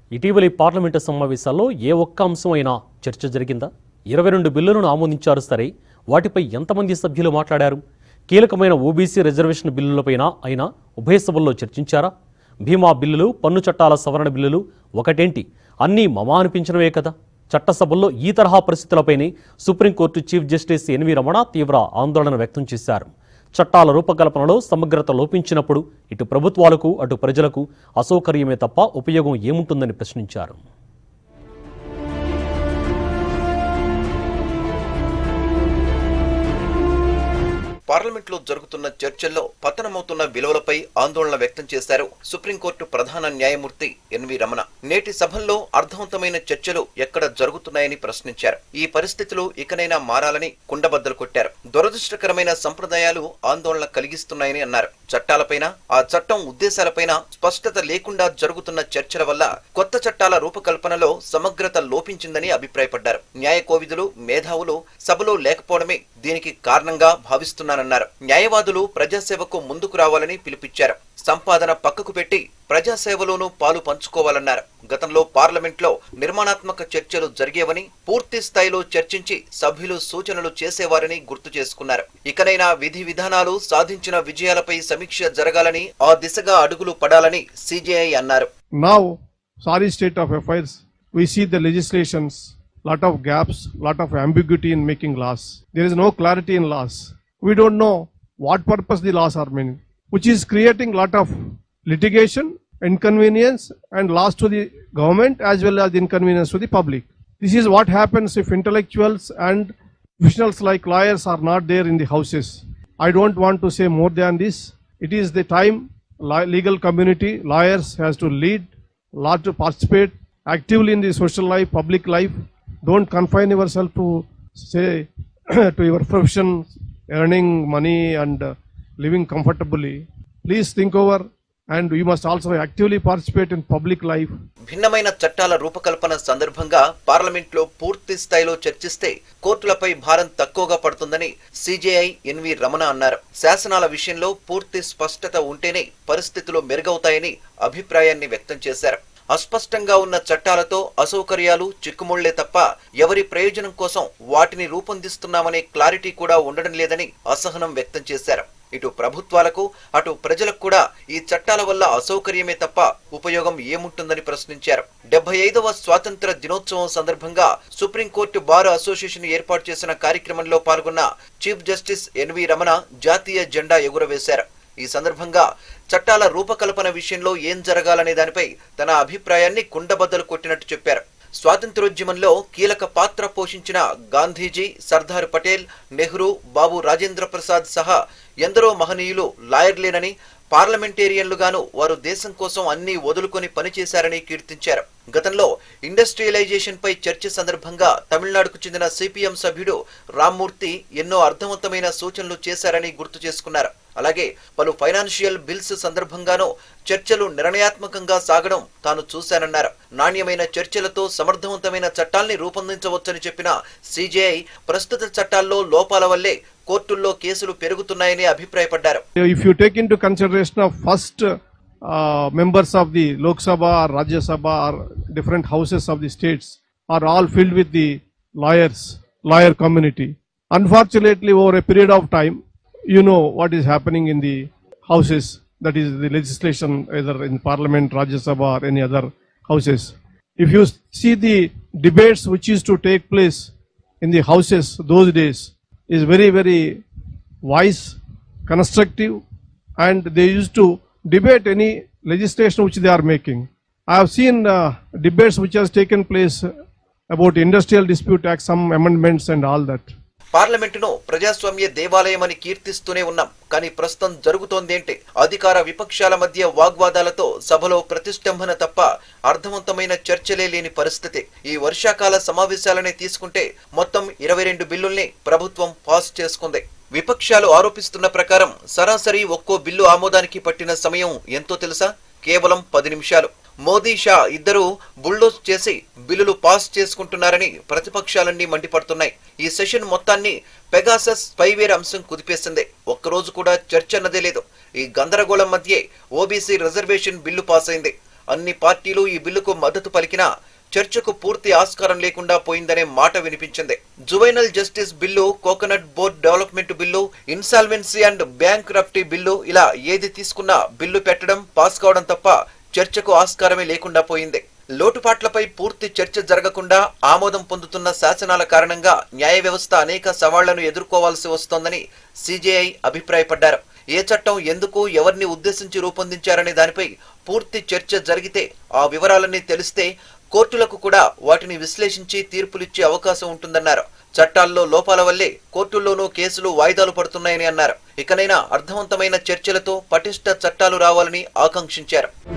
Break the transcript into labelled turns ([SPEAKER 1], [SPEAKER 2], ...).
[SPEAKER 1] ఇటీవలి పార్లమెంటు సమావేశాల్లో ఏ ఒక్క అంశం అయినా చర్చ జరిగిందా ఇరవై రెండు బిల్లులను ఆమోదించారు సరే వాటిపై ఎంతమంది సభ్యులు మాట్లాడారు కీలకమైన ఓబీసీ రిజర్వేషన్ బిల్లులపైన అయినా ఉభయ సభల్లో చర్చించారా భీమా బిల్లులు పన్ను చట్టాల సవరణ బిల్లులు ఒకటేంటి అన్నీ మమా అనిపించినవే కదా చట్టసభల్లో ఈ తరహా పరిస్థితులపైనే supreme court chief justice N V Ramana తీవ్ర ఆందోళన వ్యక్తం చేశారు చట్టాల రూపకల్పనలో సమగ్రత లోపించినప్పుడు ఇటు ప్రభుత్వాలకు అటు ప్రజలకు అసౌకర్యమే తప్ప ఉపయోగం ఏముంటుందని ప్రశ్నించారు
[SPEAKER 2] పార్లమెంట్లో జరుగుతున్న చర్చల్లో పతనమవుతున్న విలువలపై ఆందోళన వ్యక్తం చేశారు సుప్రీంకోర్టు ప్రధాన న్యాయమూర్తి ఎన్వి రమణ నేటి సభల్లో అర్థవంతమైన చర్చలు ఎక్కడ జరుగుతున్నాయని ప్రశ్నించారు ఈ పరిస్థితులు ఇకనైనా మారాలని కుండబద్దలు కొట్టారు దురదృష్టకరమైన సంప్రదాయాలు ఆందోళన కలిగిస్తున్నాయని అన్నారు చట్టాలపైన ఆ చట్టం ఉద్దేశాలపైన స్పష్టత లేకుండా జరుగుతున్న చర్చల వల్ల కొత్త చట్టాల రూపకల్పనలో సమగ్రత లోపించిందని అభిప్రాయపడ్డారు న్యాయ కోవిదులు మేధావులు సభలో లేకపోవడమే దీనికి కారణంగా భావిస్తున్నానన్నారు న్యాయవాదులు ప్రజాసేవకు ముందుకు రావాలని పిలుపిచ్చారు సంపాదన పక్కకు పెట్టి ప్రజాసేవలోనూ పాలు పంచుకోవాలన్నారు గతంలో పార్లమెంట్లో నిర్మాణాత్మక చర్చలు జరిగేవని పూర్తి స్థాయిలో చర్చించి సభ్యులు సూచనలు చేసేవారని గుర్తు చేసుకున్నారు ఇకనైనా విధి విధానాలు సాధించిన విజయాలపై సమీక్ష జరగాలని ఆ దిశగా అడుగులు పడాలని సిజేఐ అన్నారు
[SPEAKER 3] Now, sorry state of affairs, we see the legislations, lot of gaps, lot of ambiguity in making laws. There is no clarity in laws. We don't know what purpose the laws are meaning, which is creating lot of litigation, inconvenience, and loss to the government as well as inconvenience to the public. This is what happens if intellectuals and professionals like lawyers are not there in the houses. I don't want to say more than this. It is the time li- legal community, lawyers has to lead, law to participate actively in the social life, public life. Don't confine yourself to say to your profession, earning money and uh, living comfortably. Please think over and you must also actively participate in public life.
[SPEAKER 2] భిన్నమైన చట్టాల రూపకల్పన సందర్భంగా పార్లమెంట్లో పూర్తి స్థాయిలో చర్చిస్తే కోర్టులపై భారం తక్కువగా పడుతుందని సిజేఐ ఎన్వి రమణ అన్నారు శాసనాల విషయంలో పూర్తి స్పష్టత ఉంటేనే పరిస్థితులు మెరుగవుతాయని అభిప్రాయాన్ని వ్యక్తం చేశారు అస్పష్టంగా ఉన్న చట్టాలతో అసౌకర్యాలు చిక్కుముళ్లే తప్ప ఎవరి ప్రయోజనం కోసం వాటిని రూపొందిస్తున్నామనే క్లారిటీ కూడా ఉండడం లేదని అసహనం వ్యక్తం చేశారు ఇటు ప్రభుత్వాలకు అటు ప్రజలకు కూడా ఈ చట్టాల వల్ల అసౌకర్యమే తప్ప ఉపయోగం ఏముంటుందని ప్రశ్నించారు డెబ్బై ఐదవ స్వాతంత్ర దినోత్సవం సందర్భంగా సుప్రీంకోర్టు బార్ అసోసియేషన్ ఏర్పాటు చేసిన కార్యక్రమంలో పాల్గొన్న చీఫ్ జస్టిస్ ఎన్వి రమణ జాతీయ జెండా ఎగురవేశారు ఈ సందర్భంగా చట్టాల రూపకల్పన విషయంలో ఏం జరగాలనే దానిపై తన అభిప్రాయాన్ని కుండబద్దలు కొట్టినట్టు చెప్పారు స్వాతంత్రోద్యమంలో కీలక పాత్ర పోషించిన గాంధీజీ సర్దార్ పటేల్ నెహ్రూ బాబు రాజేంద్ర ప్రసాద్ సహా ఎందరో మహనీయులు లాయర్లేనని పార్లమెంటేరియన్లుగాను వారు దేశం కోసం అన్ని వదులుకొని పనిచేశారని కీర్తించారు గతంలో ఇండస్ట్రియలైజేషన్ పై చర్చ సందర్భంగా తమిళనాడుకు చెందిన సిపిఎం సభ్యుడు రామ్మూర్తి ఎన్నో అర్థవంతమైన సూచనలు చేశారని గుర్తు చేసుకున్నారు అలాగే పలు ఫైనాన్షియల్ బిల్స్ సందర్భంగానూ చర్చలు నిర్ణయాత్మకంగా సాగడం తాను చూశానన్నారు నాణ్యమైన చర్చలతో సమర్థవంతమైన చట్టాల్ని రూపొందించవచ్చని చెప్పిన సిజేఐ ప్రస్తుత చట్టాల్లో లోపాల వల్లే కోర్టుల్లో కేసులు పెరుగుతున్నాయని అభిప్రాయపడ్డారు
[SPEAKER 3] If you take into consideration of first uh, members of the Lok Sabha or Rajya Sabha or different houses of the states are all filled with the lawyers, lawyer community. Unfortunately, over a period of time, you know what is happening in the houses, that is the legislation either in Parliament, Rajya Sabha or any other houses. If you see the debates which used to take place in the houses those days is very, very wise, constructive, and they used to debate any legislation which they are making. I have seen uh, debates which has taken place about industrial dispute act, some amendments and all that.
[SPEAKER 2] పార్లమెంటును ప్రజాస్వామ్య దేవాలయమని కీర్తిస్తూనే ఉన్నాం కానీ ప్రస్తుతం జరుగుతోందేంటి అధికార విపక్షాల మధ్య వాగ్వాదాలతో సభలో ప్రతిష్టంభన తప్ప అర్థవంతమైన చర్చలే లేని పరిస్థితి ఈ వర్షాకాల సమావేశాలనే తీసుకుంటే మొత్తం ఇరవై రెండు బిల్లుల్ని ప్రభుత్వం పాస్ చేసుకుంది విపక్షాలు ఆరోపిస్తున్న ప్రకారం సరాసరి ఒక్కో బిల్లు ఆమోదానికి పట్టిన సమయం ఎంతో తెలుసా కేవలం పది నిమిషాలు మోదీ షా ఇద్దరూ బుల్డోజ్ చేసి బిల్లులు పాస్ చేసుకుంటున్నారని ప్రతిపక్షాలన్నీ మండిపడుతున్నాయి ఈ సెషన్ మొత్తాన్ని పెగాసస్ స్పైవేర్ అంశం కుదిపేసింది ఒక్కరోజు కూడా చర్చ అన్నదే లేదు ఈ గందరగోళం మధ్యే ఓబీసీ రిజర్వేషన్ బిల్లు పాస్ అయింది అన్ని పార్టీలు ఈ బిల్లుకు మద్దతు పలికినా చర్చకు పూర్తి ఆస్కారం లేకుండా పోయిందనే మాట వినిపించింది juvenile justice bill coconut board development bill insolvency and bankruptcy bill ఇలా ఏది తీసుకున్నా బిల్లు పెట్టడం పాస్ కావడం తప్ప చర్చకు ఆస్కారమే లేకుండా పోయింది లోటుపాట్లపై పూర్తి చర్చ జరగకుండా ఆమోదం పొందుతున్న శాసనాల కారణంగా న్యాయ వ్యవస్థ అనేక సవాళ్లను ఎదుర్కోవాల్సి వస్తోందని సిజేఐ అభిప్రాయపడ్డారు ఏ చట్టం ఎందుకు ఎవరిని ఉద్దేశించి రూపొందించారనే దానిపై పూర్తి చర్చ జరిగితే ఆ వివరాలన్నీ తెలిస్తే కోర్టులకు కూడా వాటిని విశ్లేషించి తీర్పులిచ్చే అవకాశం ఉంటుందన్నారు చట్టాల్లో లోపాల వల్లే కోర్టుల్లోనూ కేసులు వాయిదాలు పడుతున్నాయని అన్నారు ఇకనైనా అర్థవంతమైన చర్చలతో పటిష్ట చట్టాలు రావాలని ఆకాంక్షించారు